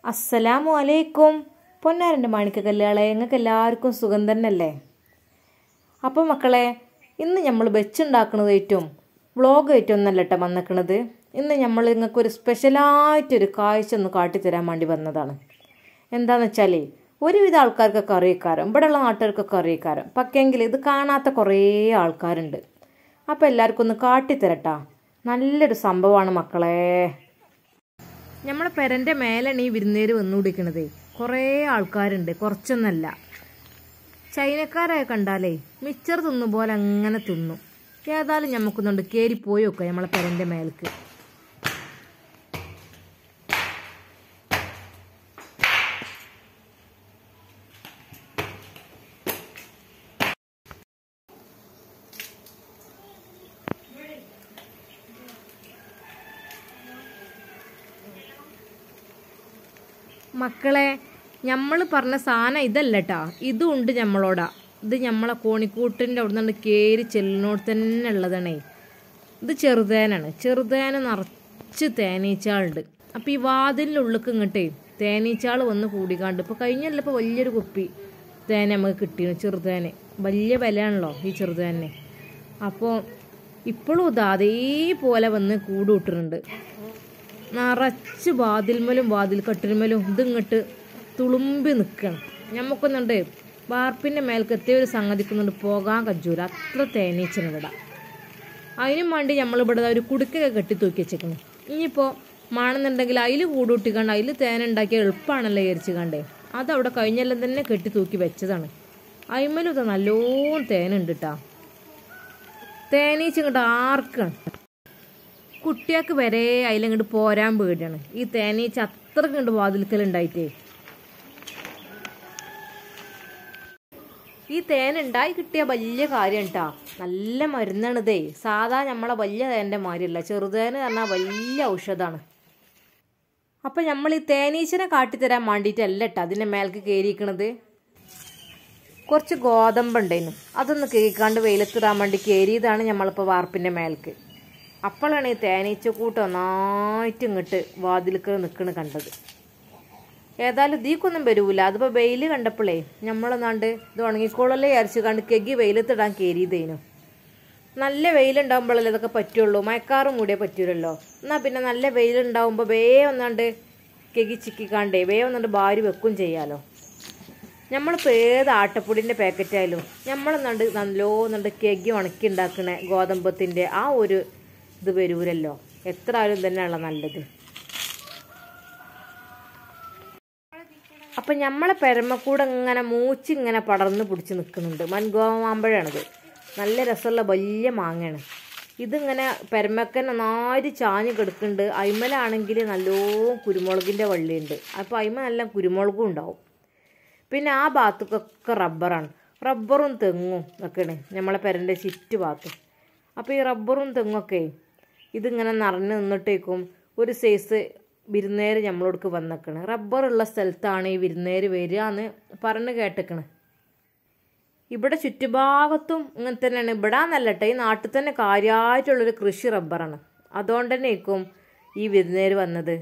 അസ്സലാമു അലൈക്കും പൊന്നാരൻ്റെ മാണിക്കക്കല്ലുകളെ നിങ്ങൾക്ക് എല്ലാവർക്കും സുഖം തന്നെയല്ലേ അപ്പോൾ മക്കളെ ഇന്ന് നമ്മൾ വെച്ചുണ്ടാക്കുന്നത് ഏറ്റവും വ്ളോഗ് ഏറ്റവും ഒന്നല്ല കേട്ടോ വന്നിക്കണത് ഇന്ന് നമ്മൾ നിങ്ങൾക്ക് ഒരു സ്പെഷ്യലായിട്ടൊരു കാഴ്ച ഒന്ന് കാട്ടിത്തരാൻ വേണ്ടി വന്നതാണ് എന്താണെന്ന് വെച്ചാലേ ഒരുവിധ ആൾക്കാർക്കൊക്കെ അറിയിക്കാരം ഇവിടെയുള്ള നാട്ടുകാർക്കൊക്കെ അറിയിക്കാരം പക്ഷെങ്കിൽ ഇത് കാണാത്ത കുറേ ആൾക്കാരുണ്ട് അപ്പോൾ എല്ലാവർക്കും ഒന്ന് കാട്ടിത്തരട്ടാ നല്ലൊരു സംഭവമാണ് മക്കളെ നമ്മളെ പെരൻ്റെ മേലാണ് ഈ വിരുന്നേര് വന്നുപിടിക്കണത് കുറേ ആൾക്കാരുണ്ട് കുറച്ചൊന്നല്ല ചൈനക്കാരായ കണ്ടാലേ മിച്ചർ തിന്നു പോലെ അങ്ങനെ തിന്നു ഏതായാലും ഞമ്മക്കൊന്നുണ്ട് കയറി പോയി വെക്കുക നമ്മളെ പെരൻ്റെ മേൽക്ക് മക്കളെ നമ്മൾ പറഞ്ഞ സാധനം ഇതല്ല കേട്ടാ ഇതും ഉണ്ട് നമ്മളോടാ ഇത് നമ്മളെ കോണിക്കൂട്ടിൻ്റെ അവിടെ നിന്ന് കയറി ചെല്ലിനോട് തന്നെ ഉള്ളതാണേ ഇത് ചെറുതേനാണ് ചെറുതേന നിറച്ച് തേനീച്ചാളുണ്ട് അപ്പോൾ ഈ വാതിലിൻ്റെ ഉള്ളിലേക്ക് ഇങ്ങോട്ടേ തേനീച്ചാൾ വന്ന് കൂടിക്കാണ്ട് ഇപ്പോൾ കഴിഞ്ഞല്ല ഇപ്പോൾ വലിയൊരു കുപ്പി തേന നമുക്ക് കിട്ടിയാണ് ചെറുതേന് വലിയ വിലയാണല്ലോ ഈ ചെറുതേനെ അപ്പോൾ ഇപ്പോഴും ഇത് അതേപോലെ വന്ന് കൂട് വിട്ടിട്ടുണ്ട് നിറച്ച് വാതിൽമലും വാതിൽ കട്ടിൽമലും ഇതിങ്ങോട്ട് തുളുമ്പി നിൽക്കണം ഞമ്മക്കൊന്നുണ്ട് വാർപ്പിൻ്റെ മേൽക്കെത്തിയ ഒരു സംഗതിക്കുന്നുണ്ട് പോകാൻ കജൂല അത്ര തേനീച്ചന് ഇവിടെ അതിനും വേണ്ടി നമ്മളിവിടെ ഒരു കുടുക്കൊക്കെ കെട്ടി തൂക്കി വെച്ചേക്കുന്നു ഇനിയിപ്പോൾ മാണെന്നുണ്ടെങ്കിൽ അതിൽ കൂടൂട്ടിക്കണ്ട് അതിൽ തേൻ ഉണ്ടാക്കിയ എളുപ്പമാണല്ലോ വിചാരിച്ച് കണ്ടേ അതവിടെ കഴിഞ്ഞെല്ലാം തന്നെ കെട്ടി തൂക്കി വെച്ചതാണ് അതിമലും ഇത് നല്ലോണം തേനുണ്ട് കേട്ടാ തേനീച്ച ഇങ്ങോട്ട് ആർക്കാണ് കുട്ടികൾക്ക് വരെ അതിലങ്ങോട്ട് പോരാൻ പേടിയാണ് ഈ തേനീച്ച അത്രക്ക് കണ്ട് വാതിൽക്കലുണ്ടായിട്ടേ ഈ തേൻ ഉണ്ടായി കിട്ടിയ വലിയ കാര്യം കേട്ടാ നല്ല മരുന്നാണിതേ സാധാ നമ്മളെ വലിയ തേൻ്റെ മാതിരിയല്ല ചെറുതേന് പറഞ്ഞാൽ വലിയ ഔഷധമാണ് അപ്പം നമ്മൾ ഈ തേനീച്ചനെ കാട്ടിത്തരാൻ വേണ്ടിയിട്ടല്ല കേട്ടോ അതിൻ്റെ മേൽക്ക് കയറിയിരിക്കണത് കുറച്ച് ഗോതമ്പുണ്ടായിരുന്നു അതൊന്ന് കേൾക്കാണ്ട് വെയിലത്തിടാൻ വേണ്ടി കയറിയതാണ് നമ്മളിപ്പോൾ വാർപ്പിൻ്റെ മേൽക്ക് അപ്പോഴാണ് ഈ തേനീച്ച കൂട്ടം ഒന്നായിട്ട് ഇങ്ങോട്ട് വാതിൽക്ക് നിൽക്കണ കണ്ടത് ഏതായാലും ഇതിക്കൊന്നും വരൂല അതിപ്പോൾ വെയിൽ കണ്ടപ്പോഴേ നമ്മളൊന്നാണ്ട് ഇത് ഉണങ്ങിക്കോളല്ലേ വിചാരിച്ചു കണ്ട് കെഗി വെയിലത്തിടാൻ കയറിയതേനു നല്ല വെയിലുണ്ടാകുമ്പോഴല്ലേ ഇതൊക്കെ പറ്റുള്ളൂ മയക്കാറും കൂടിയേ പറ്റൂലല്ലോ എന്നാൽ പിന്നെ നല്ല വെയിലുണ്ടാകുമ്പോൾ വേ ഒന്നാണ്ട് കെഗി ചിക്കിക്കാണ്ടേ വേ ഒന്നാണ്ട് ഭാരി വെക്കും ചെയ്യാലോ നമ്മളിപ്പോൾ ഏത് ആട്ടപ്പൊടിൻ്റെ പാക്കറ്റ് ആയാലും നമ്മളൊന്നുണ്ട് നല്ലോന്നുണ്ട് കെഗി ഉണക്കി ഉണ്ടാക്കണ ഗോതമ്പത്തിൻ്റെ ആ ഒരു ഇത് വരൂലല്ലോ എത്ര ആയാലും തന്നെയുള്ള നല്ലത് അപ്പം നമ്മളെ പെരമക്കൂടെ ഇങ്ങനെ മൂച്ച് ഇങ്ങനെ പടർന്ന് പിടിച്ച് നിൽക്കുന്നുണ്ട് മൻഗോമാമ്പഴാണിത് നല്ല രസമുള്ള വലിയ മാങ്ങയാണ് ഇതിങ്ങനെ പെരമക്കൻ നന്നായിട്ട് ചാഞ്ഞ് കിടക്കുന്നുണ്ട് അയിമലാണെങ്കിൽ നല്ലോണം കുരുമുളകിൻ്റെ വള്ളിയുണ്ട് അപ്പോൾ അയിമ നല്ല കുരുമുളകും ഉണ്ടാവും പിന്നെ ആ ഭാഗത്തൊക്കെ റബ്ബറാണ് റബ്ബറും തെങ്ങും ഒക്കെയാണ് നമ്മളെ പെരൻ്റെ ചുറ്റു ഭാഗത്ത് അപ്പോൾ ഈ റബ്ബറും തെങ്ങൊക്കെ ഇതിങ്ങനെ നിറഞ്ഞു നിന്നിട്ടേക്കും ഒരു സൈസ് വിരുന്നേര് നമ്മളോടക്ക് വന്നേക്കണ് റബ്ബറുള്ള സ്ഥലത്താണ് ഈ വിരുന്നേര് വരിക എന്ന് പറഞ്ഞ് കേട്ടേക്കണ് ഇവിടെ ചുറ്റുഭാഗത്തും ഇങ്ങനെ തന്നെയാണ് ഇവിടെ എന്നല്ലട്ടെ ഈ നാട്ടിൽ തന്നെ കാര്യമായിട്ടുള്ളൊരു കൃഷി റബ്ബറാണ് അതുകൊണ്ട് തന്നെ ആയിരിക്കും ഈ വിരുന്നേര് വന്നത്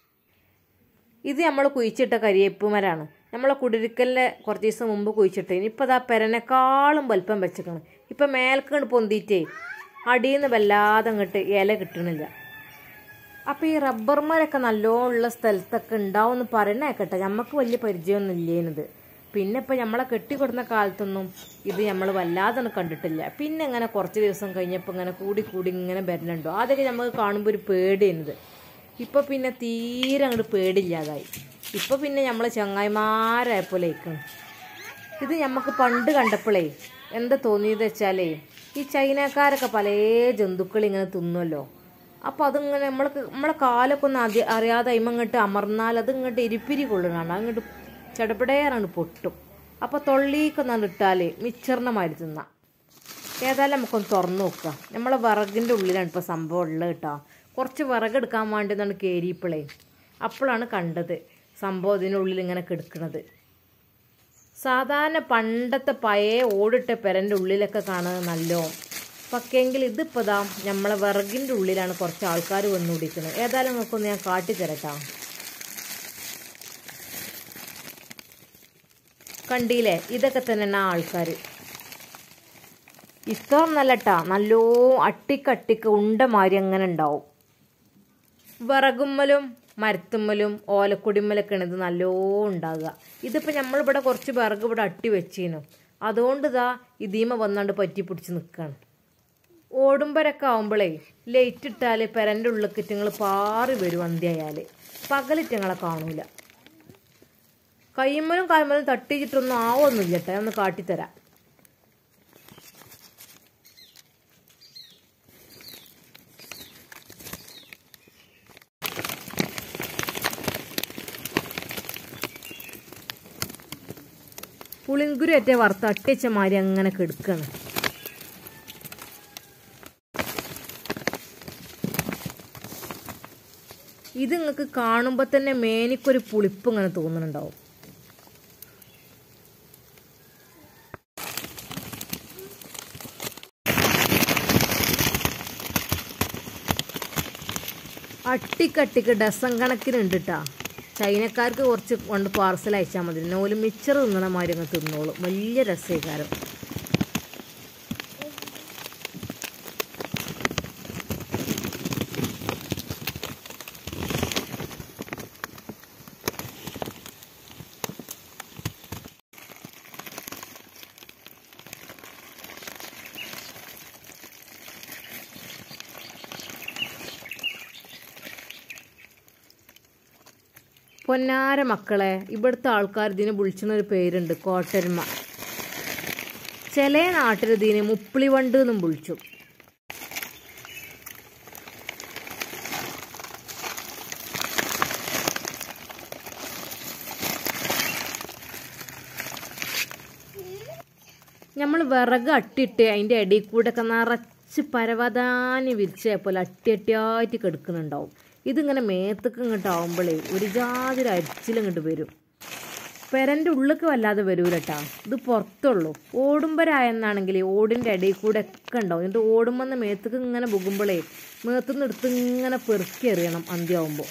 ഇത് നമ്മൾ കുഴിച്ചിട്ട കരിയേപ്പ് മരാണ് നമ്മളെ കുടിരിക്കലിൻ്റെ കുറച്ച് ദിവസം മുമ്പ് കുഴിച്ചിട്ട് ഇനിയിപ്പോൾ അതാ പെരനേക്കാളും വലിപ്പം വെച്ചേക്കണ് ഇപ്പം മേൽക്കണ്ട് പൊന്തിയിട്ടേ അടിയിൽ നിന്ന് വല്ലാതെ അങ്ങോട്ട് ഇല കിട്ടണില്ല അപ്പോൾ ഈ റബ്ബർമാരൊക്കെ നല്ലോണമുള്ള സ്ഥലത്തൊക്കെ ഉണ്ടാവും എന്ന് പറയണേക്കട്ടെ നമുക്ക് വലിയ പരിചയമൊന്നും ഇല്ലേനത് പിന്നെ ഇപ്പം നമ്മളെ കെട്ടിക്കൊടുന്ന കാലത്തൊന്നും ഇത് നമ്മൾ വല്ലാതെ കണ്ടിട്ടില്ല പിന്നെ ഇങ്ങനെ കുറച്ച് ദിവസം കഴിഞ്ഞപ്പോൾ ഇങ്ങനെ കൂടി കൂടി ഇങ്ങനെ വരുന്നുണ്ടോ അതൊക്കെ നമുക്ക് കാണുമ്പോൾ ഒരു പേടിയുന്നത് ഇപ്പോൾ പിന്നെ തീരെ അങ്ങോട്ട് പേടില്ലാതായി ഇപ്പോൾ പിന്നെ നമ്മൾ ചങ്ങായിമാരായപ്പോലെ ഇരിക്കണം ഇത് നമുക്ക് പണ്ട് കണ്ടപ്പോഴേ എന്താ തോന്നിയത് വെച്ചാലേ ഈ ചൈനക്കാരൊക്കെ പല ജന്തുക്കൾ ഇങ്ങനെ തിന്നുമല്ലോ അപ്പോൾ അതിങ്ങനെ നമ്മൾക്ക് നമ്മളെ കാലൊക്കെ ഒന്ന് അതി അറിയാതെ അയിമങ്ങോട്ട് അമർന്നാൽ അത് ഇങ്ങോട്ട് ഇരിപ്പിരി കൊള്ളുകയാണ് അങ്ങോട്ട് ചടപടേറാണ് പൊട്ടും അപ്പോൾ തൊള്ളിക്കൊന്നാണ് ഇട്ടാൽ മിച്ചറിൻ്റെ മാതിരി തിന്നാം ഏതായാലും നമുക്കൊന്ന് തുറന്നു നോക്കാം നമ്മളെ വിറകിൻ്റെ ഉള്ളിലാണ് ഇപ്പോൾ സംഭവം ഉള്ളത് കേട്ടോ കുറച്ച് വിറകെടുക്കാൻ വേണ്ടി എന്നാണ് കയറിയപ്പോഴേ അപ്പോഴാണ് കണ്ടത് സംഭവം ഇതിനുള്ളിൽ ഇങ്ങനെ കിടക്കുന്നത് സാധാരണ പണ്ടത്തെ പഴയ ഓടിട്ട പെരൻ്റെ ഉള്ളിലൊക്കെ കാണുന്നത് നല്ലോ പക്ഷേങ്കിൽ ഇതിപ്പോൾ ദാ നമ്മളെ വിറകിൻ്റെ ഉള്ളിലാണ് കുറച്ച് ആൾക്കാർ വന്നുകൂടിക്കുന്നത് ഏതായാലും നമുക്കൊന്ന് ഞാൻ കാട്ടിത്തരട്ടാ കണ്ടില്ലേ ഇതൊക്കെ തന്നെയാണ് ആൾക്കാർ ഇത്ര നല്ലട്ടാ നല്ലോ അട്ടിക്കട്ടിക്ക് ഉണ്ട മാതിരി അങ്ങനെ ഉണ്ടാവും വിറകുമ്മലും മരത്തുമ്മലും ഓലക്കൊടിമ്മലൊക്കെയാണ് ഇത് നല്ലോ ഉണ്ടാകുക ഇതിപ്പോൾ നമ്മളിവിടെ കുറച്ച് വിറക് ഇവിടെ അട്ടി വെച്ചീനു അതുകൊണ്ട് ഇതാ ഇതീമ വന്നാണ്ട് പറ്റി പിടിച്ച് നിൽക്കുകയാണ് ഓടുമ്പരൊക്കെ ആവുമ്പോഴേ ലൈറ്റ് ഇട്ടാൽ പെരൻ്റെ ഉള്ളിൽ നിങ്ങൾ പാറി വരും അന്ത്യായാൽ പകലിറ്റങ്ങളെ കാണൂല കയ്യുമ്മലും കായ്മലും തട്ടിച്ചിട്ടൊന്നും ആവൊന്നുമില്ല കേട്ടോ ഒന്ന് കാട്ടിത്തരാം പുളിങ്കുരു ഏറ്റ വറുത്ത് അട്ടിച്ച മാതിരി അങ്ങനെ കെടുക്കാണ് ഇത് നിങ്ങൾക്ക് കാണുമ്പോൾ തന്നെ മേനിക്കൊരു പുളിപ്പ് ഇങ്ങനെ തോന്നുന്നുണ്ടാവും അട്ടിക്കട്ടിക്ക് ഡസൻ കണക്കിനുണ്ട് കേട്ടാ ചൈനക്കാർക്ക് കുറച്ച് കൊണ്ട് പാർസൽ അയച്ചാൽ മതി നോല് മിച്ചർ തിന്നണ മാതിരി അങ്ങ് തിന്നോളും വലിയ രസേകാരം പൊന്നാര മക്കളെ ഇവിടുത്തെ ആൾക്കാർ ഇതിനെ വിളിച്ചുന്ന ഒരു പേരുണ്ട് കോട്ടരുമ ചില നാട്ടിൽ ഇതിനെ മുപ്പിളിവണ്ട് എന്നും വിളിച്ചു നമ്മൾ വിറക് അട്ടിട്ട് അതിൻ്റെ ഇടയിൽ കൂടെ ഒക്കെ നിറച്ച് പരവതാനി വിരിച്ച പോലെ അട്ടി അട്ടിയായിട്ട് കിടക്കുന്നുണ്ടാവും ഇതിങ്ങനെ മേത്തക്ക് ഇങ്ങോട്ട് ആവുമ്പോഴേ ഒരു ജാതി അരിച്ചിലിങ്ങോട്ട് വരും പെരൻ്റെ ഉള്ളിലേക്ക് വല്ലാതെ വരൂലട്ടാ ഇത് പുറത്തുള്ളൂ ഓടുമ്പരായെന്നാണെങ്കിൽ ഓടിൻ്റെ ഇടയിൽ കൂടെ ഒക്കെ ഉണ്ടാവും എന്നിട്ട് ഓടുമ്പോൾ മേത്തക്ക് ഇങ്ങനെ പോകുമ്പോഴേ മേത്തുനിന്ന് എടുത്ത് ഇങ്ങനെ പെറുക്കി എറിയണം അന്ത്യമാകുമ്പോൾ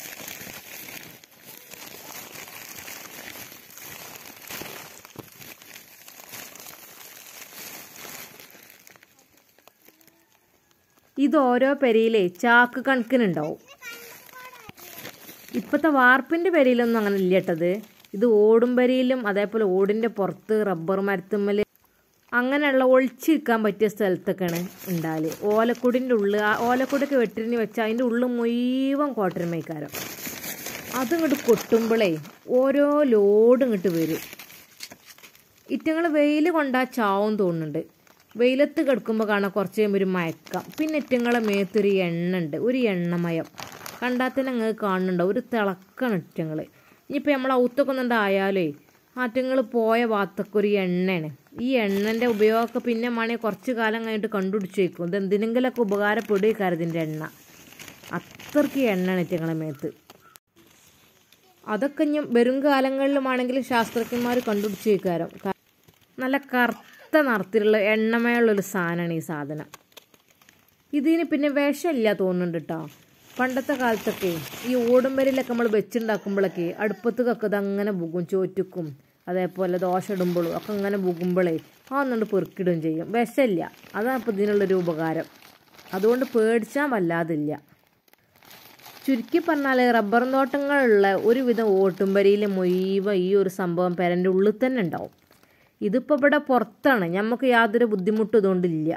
ഇത് ഓരോ പെരയിലേ ചാക്ക് കണക്കിനുണ്ടാവും ഇപ്പോഴത്തെ വാർപ്പിൻ്റെ പെരയിലൊന്നും അങ്ങനെ ഇല്ല കേട്ടത് ഇത് ഓടും പെരയിലും അതേപോലെ ഓടിൻ്റെ പുറത്ത് റബ്ബർ മരത്തുമ്മൽ അങ്ങനെയുള്ള ഒളിച്ചിരിക്കാൻ പറ്റിയ സ്ഥലത്തൊക്കെയാണ് ഉണ്ടാല് ഓലക്കുടിൻ്റെ ഉള്ളിൽ ആ ഓലക്കുടൊക്കെ വെട്ടിരിഞ്ഞ് വെച്ചാൽ അതിൻ്റെ ഉള്ളിൽ മുഴുവൻ കോട്ടരമേക്കാരം അതിങ്ങോട്ട് കൊട്ടുമ്പോഴേ ഓരോ ലോഡ് ഇങ്ങോട്ട് വരും ഇറ്റങ്ങൾ വെയിൽ കൊണ്ടാ ചാവും തോന്നുന്നുണ്ട് വെയിലത്ത് കിടക്കുമ്പോൾ കാണാൻ കുറച്ച് കഴിയുമ്പോൾ ഒരു മയക്കാം പിന്നെ ഇറ്റങ്ങളെ മേത്തൊരു എണ്ണ ഉണ്ട് ഒരു എണ്ണമയം കണ്ടാൽ തന്നെ അങ്ങ് കാണുന്നുണ്ടാവും ഒരു തിളക്കാണ് ഇറ്റങ്ങൾ ഇനിയിപ്പോൾ നമ്മൾ ഔത്തൊക്കെ ഒന്നുണ്ടായാലേ ആറ്റങ്ങൾ പോയ ഭാഗത്തൊക്കെ ഒരു എണ്ണയാണ് ഈ എണ്ണൻ്റെ ഉപയോഗമൊക്കെ പിന്നെ മണി കുറച്ച് കാലം കഴിഞ്ഞിട്ട് കണ്ടുപിടിച്ച് വയ്ക്കും ഇത് എന്തിനെങ്കിലൊക്കെ ഉപകാരപ്പെടുക കരുതിൻ്റെ എണ്ണ അത്രയ്ക്ക് എണ്ണയാണ് ഇറ്റങ്ങളെ മേത്ത് അതൊക്കെ ഇനി വരും കാലങ്ങളിലുമാണെങ്കിൽ ശാസ്ത്രജ്ഞന്മാർ കണ്ടുപിടിച്ച് വയ്ക്കാരം നല്ല കറുത്ത നിറത്തിലുള്ള എണ്ണമയുള്ളൊരു സാധനമാണ് ഈ സാധനം ഇതിന് പിന്നെ വിഷമില്ല തോന്നുന്നുണ്ട് കേട്ടോ പണ്ടത്തെ കാലത്തൊക്കെ ഈ ഓടുംവരയിലൊക്കെ നമ്മൾ വെച്ചുണ്ടാക്കുമ്പോഴൊക്കെ അടുപ്പത്തൊക്കെ ഇത് അങ്ങനെ ബുഗും ചോറ്റുക്കും അതേപോലെ ദോശ ഇടുമ്പോഴും ഒക്കെ അങ്ങനെ ബുകുമ്പോഴേ ആ ഒന്നുകൊണ്ട് പെറുക്കിടുകയും ചെയ്യും വിഷമില്ല അതാണ് ഇപ്പോൾ ഇതിനുള്ളൊരു ഉപകാരം അതുകൊണ്ട് പേടിച്ചാൽ വല്ലാതില്ല ചുരുക്കി പറഞ്ഞാൽ റബ്ബർ തോട്ടങ്ങളുള്ള ഒരുവിധം ഓട്ടുംവരിയിൽ മുഴുവൻ ഈ ഒരു സംഭവം പെരൻ്റെ ഉള്ളിൽ തന്നെ ഉണ്ടാവും ഇതിപ്പോൾ ഇവിടെ പുറത്താണ് നമുക്ക് യാതൊരു ബുദ്ധിമുട്ടും ഇതുകൊണ്ടില്ല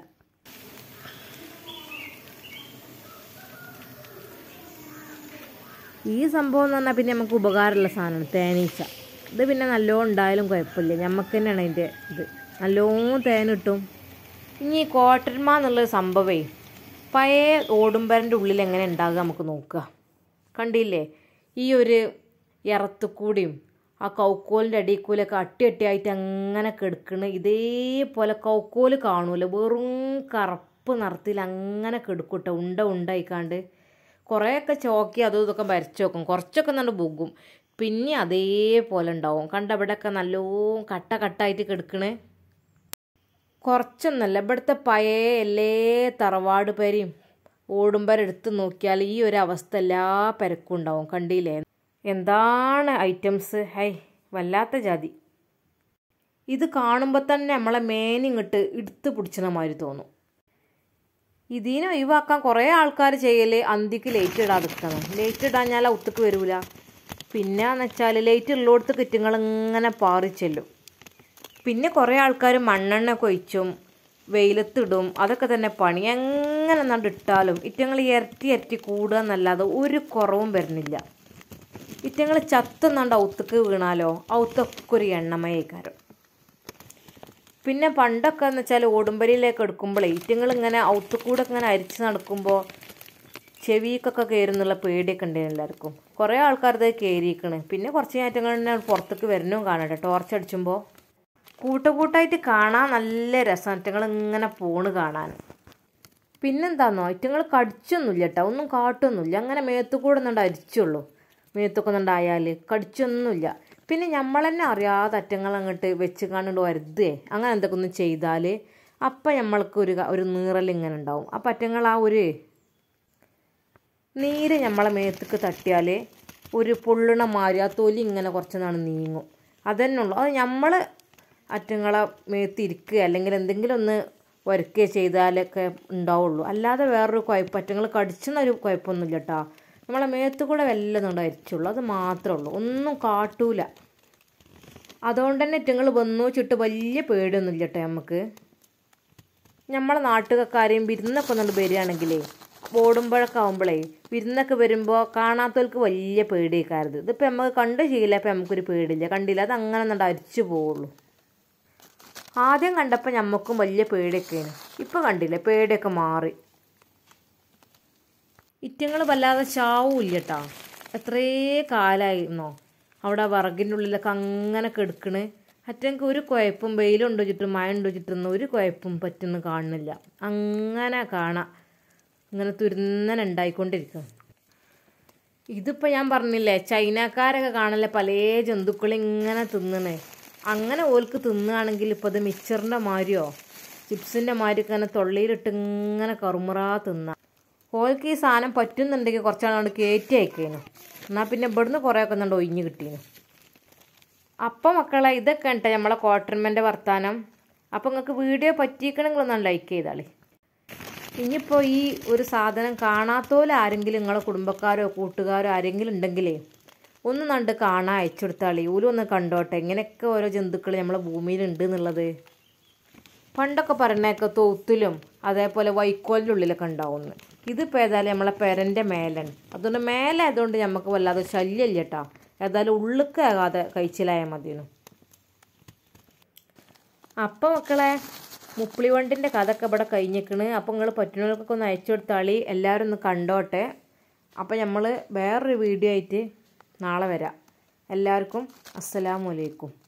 ഈ സംഭവം എന്ന് പറഞ്ഞാൽ പിന്നെ നമുക്ക് ഉപകാരമുള്ള സാധനമാണ് തേനീച്ച ഇത് പിന്നെ നല്ലോണം ഉണ്ടായാലും കുഴപ്പമില്ല നമുക്ക് തന്നെയാണ് അതിൻ്റെ ഇത് നല്ലോണം തേൻ കിട്ടും ഇനി ഈ കോട്ടന്മ എന്നുള്ളൊരു സംഭവമേ പഴയ ഓടുമ്പരൻ്റെ ഉള്ളിൽ എങ്ങനെ ഉണ്ടാകുക നമുക്ക് നോക്കുക കണ്ടില്ലേ ഈ ഒരു ഇറത്തുകൂടിയും ആ കൗക്കോലിൻ്റെ അടിക്കൂലൊക്കെ അട്ടി അട്ടിയായിട്ട് അങ്ങനെ കിടക്കണ് ഇതേപോലെ കൗക്കോല് കാണൂല വെറും കറുപ്പ് നിറത്തിൽ അങ്ങനെ കിടക്കൂട്ടോ ഉണ്ട ഉണ്ടായിക്കാണ്ട് കുറേയൊക്കെ ചോക്കി അതും ഇതൊക്കെ വരച്ച് നോക്കും കുറച്ചൊക്കെ നല്ല ബുഗും പിന്നെ അതേപോലെ ഉണ്ടാവും കണ്ട ഇവിടെയൊക്കെ നല്ലോ കട്ട കട്ടായിട്ട് കിടക്കണ് കുറച്ചൊന്നല്ല ഇവിടുത്തെ പഴയ എല്ലാ തറവാട് പേരെയും ഓടുമ്പരെടുത്ത് നോക്കിയാൽ ഈ ഒരു അവസ്ഥ എല്ലാ പെരക്കും ഉണ്ടാവും കണ്ടില്ലേ എന്താണ് ഐറ്റംസ് ഹൈ വല്ലാത്ത ജാതി ഇത് കാണുമ്പോൾ തന്നെ നമ്മളെ മേനിങ്ങോട്ട് എടുത്ത് പിടിച്ചണ മാതിരി തോന്നും ഇതിനെ ഒഴിവാക്കാൻ കുറേ ആൾക്കാർ ചെയ്യൽ അന്തിക്ക് ലൈറ്റ് ഇടാതിരിക്കണം ലൈറ്റ് ഇടാഞ്ഞാൽ ഒത്തുക്ക് വരൂല പിന്നെ എന്ന് വെച്ചാൽ ലൈറ്റ് ഉള്ളിടത്ത് കിറ്റുങ്ങൾ ഇങ്ങനെ പാറി ചെല്ലും പിന്നെ കുറേ ആൾക്കാർ മണ്ണെണ്ണ കൊഴിച്ചും വെയിലത്തിടും അതൊക്കെ തന്നെ പണി എങ്ങനെ നണ്ട് ഇട്ടാലും ഇറ്റങ്ങൾ ഇരട്ടി ഇരട്ടി കൂടുക എന്നല്ലാതെ ഒരു കുറവും വരുന്നില്ല ഇറ്റങ്ങൾ ചത്തുന്നണ്ട് ഔത്തക്ക് വീണാലോ ഔത്തൊക്കെ ഒരു എണ്ണമയേക്കാരം പിന്നെ പണ്ടൊക്കെ എന്ന് വെച്ചാൽ ഓടുമ്പലിയിലേക്ക് എടുക്കുമ്പോഴേ ഇറ്റങ്ങൾ ഇങ്ങനെ ഔത്തുകൂടെ ഇങ്ങനെ അരിച്ച് നടക്കുമ്പോൾ ചെവിക്കൊക്കെ കയറുന്നുള്ള പേടിയൊക്കെ ഉണ്ടായിരുന്നു എല്ലാവർക്കും കുറേ ആൾക്കാരത് കയറിയിരിക്കണ് പിന്നെ കുറച്ച് നേറ്റങ്ങൾ തന്നെ പുറത്തേക്ക് വരണവും കാണട്ടെ ടോർച്ച് അടിച്ചുമ്പോൾ കൂട്ടക്കൂട്ടായിട്ട് കാണാൻ നല്ല രസം ഇറ്റങ്ങൾ ഇങ്ങനെ പോണ് കാണാൻ പിന്നെന്താന്നോ ഇറ്റങ്ങൾ കടിച്ചൊന്നുമില്ല കേട്ടോ ഒന്നും കാട്ടൊന്നുമില്ല അങ്ങനെ മേത്തു കൂടെ ഒന്നുണ്ട് അരിച്ചുള്ളൂ മേത്തൊക്കെ ഒന്നുണ്ടായാൽ കടിച്ചൊന്നുമില്ല പിന്നെ നമ്മൾ തന്നെ അറിയാതെ അറ്റങ്ങൾ അങ്ങോട്ട് വെച്ച് കണ്ടിട്ട് വരുതേ അങ്ങനെ എന്തൊക്കെ ഒന്ന് ചെയ്താൽ അപ്പം നമ്മൾക്ക് ഒരു ഒരു നീറൽ ഇങ്ങനെ ഉണ്ടാവും അപ്പം അറ്റങ്ങൾ ആ ഒരു നീര് നമ്മളെ മേത്തേക്ക് തട്ടിയാൽ ഒരു പൊള്ളണ മാതിരി ആ തൊലി ഇങ്ങനെ കുറച്ചെന്നാണ് നീങ്ങും അതന്നെ ഉള്ളു അത് നമ്മൾ അറ്റങ്ങളെ മേത്തിരിക്കുക അല്ലെങ്കിൽ എന്തെങ്കിലും ഒന്ന് വരയ്ക്കുക ചെയ്താലൊക്കെ ഉണ്ടാവുള്ളൂ അല്ലാതെ വേറൊരു കുഴപ്പം അറ്റങ്ങൾ കടിച്ചെന്നൊരു കുഴപ്പമൊന്നുമില്ല കേട്ടോ നമ്മളെ മേത്ത് കൂടെ വല്ലതും അരിച്ചുള്ളൂ അത് മാത്രമേ ഉള്ളൂ ഒന്നും കാട്ടൂല അതുകൊണ്ട് തന്നെ ഇറ്റങ്ങൾ വന്നു ചുട്ട് വലിയ പേടിയൊന്നുമില്ല കേട്ടോ നമുക്ക് നമ്മളെ നാട്ടുകാരെയും വിരുന്നൊക്കെ ഒന്നുകൊണ്ട് വരികയാണെങ്കിലേ ഓടുമ്പോഴൊക്കെ ആകുമ്പോഴേ വിരുന്നൊക്കെ വരുമ്പോൾ കാണാത്തവർക്ക് വലിയ പേടിയൊക്കെയായിരുന്നു ഇതിപ്പോൾ നമുക്ക് കണ്ട് ചെയ്യില്ല ഇപ്പം നമുക്കൊരു പേടിയില്ല കണ്ടില്ല അത് അങ്ങനെ ഒന്നും അരിച്ചു പോവുള്ളൂ ആദ്യം കണ്ടപ്പോൾ ഞമ്മക്കും വലിയ പേടിയൊക്കെയാണ് ഇപ്പം കണ്ടില്ലേ പേടിയൊക്കെ മാറി ഇറ്റങ്ങൾ വല്ലാതെ ചാവൂല്ല കേട്ടോ എത്രേ കാലമായിരുന്നോ അവിടെ വിറകിൻ്റെ ഉള്ളിലൊക്കെ അങ്ങനെ കെടുക്കണ് അറ്റങ്ങൾക്ക് ഒരു കുഴപ്പം വെയിലുണ്ടോ ചുറ്റും മഴ ഉണ്ടോ ചുറ്റും ഒരു കുഴപ്പം പറ്റുന്നു കാണുന്നില്ല അങ്ങനെ കാണാം ഇങ്ങനെ തുരുന്നനെ ഉണ്ടായിക്കൊണ്ടിരിക്കും ഇതിപ്പോൾ ഞാൻ പറഞ്ഞില്ലേ ചൈനക്കാരൊക്കെ കാണല്ലേ പല ജന്തുക്കളും ഇങ്ങനെ തിന്നണേ അങ്ങനെ ഓൽക്ക് തിന്നുകയാണെങ്കിൽ ഇപ്പോൾ അത് മിച്ചറിൻ്റെ മാതിരിയോ ചിപ്സിൻ്റെ മാതിരിയൊക്കെ അങ്ങനെ തൊള്ളിയിലിട്ട് ഇങ്ങനെ കറുമുറാ തിന്നാം ഓൽക്ക് ഈ സാധനം പറ്റുന്നുണ്ടെങ്കിൽ കുറച്ചാളോട് കയറ്റി അയക്കേനു എന്നാൽ പിന്നെ ഇവിടുന്ന് കുറേയൊക്കെ ഒന്നുണ്ട് ഒഴിഞ്ഞ് കിട്ടീനു അപ്പം മക്കളെ ഇതൊക്കെ ഉണ്ട് നമ്മളെ ക്വാർട്ടർമെൻ്റെ വർത്താനം അപ്പം നിങ്ങൾക്ക് വീഡിയോ പറ്റിയിക്കണമെങ്കിൽ ഒന്ന് ലൈക്ക് ചെയ്താളി ഇനിയിപ്പോൾ ഈ ഒരു സാധനം കാണാത്തോലെ ആരെങ്കിലും നിങ്ങളെ കുടുംബക്കാരോ കൂട്ടുകാരോ ആരെങ്കിലും ഉണ്ടെങ്കിലേ ഒന്ന് നണ്ട് കാണാൻ അയച്ചു കൊടുത്താളി ഓലും ഒന്ന് കണ്ടോട്ടെ ഇങ്ങനെയൊക്കെ ഓരോ ജന്തുക്കൾ നമ്മളെ ഭൂമിയിലുണ്ട് എന്നുള്ളത് പണ്ടൊക്കെ പറഞ്ഞേക്കെ തൊഴുത്തിലും അതേപോലെ വൈക്കോലിൻ്റെ ഉള്ളിലൊക്കെ ഉണ്ടാവുന്നു ഇതിപ്പോൾ ഏതായാലും നമ്മളെ പെരൻ്റെ മേലാണ് അതുകൊണ്ട് മേലെ ആയതുകൊണ്ട് നമുക്ക് വല്ലാതെ ശല്യമില്ല കേട്ടോ ഏതായാലും ഉള്ളിക്കാകാതെ കഴിച്ചിലായാൽ മതിയെന്നു അപ്പം മക്കളെ മുപ്പിളി വണ്ടിൻ്റെ കഥയൊക്കെ ഇവിടെ കഴിഞ്ഞിക്കണ് അപ്പം നിങ്ങൾ പറ്റുന്നവർക്കൊക്കെ ഒന്ന് അയച്ചു കൊടുത്താളി എല്ലാവരും ഒന്ന് കണ്ടോട്ടെ അപ്പം നമ്മൾ വേറൊരു വീഡിയോ ആയിട്ട് നാളെ വരാം എല്ലാവർക്കും അസ്സലാമു അലൈക്കും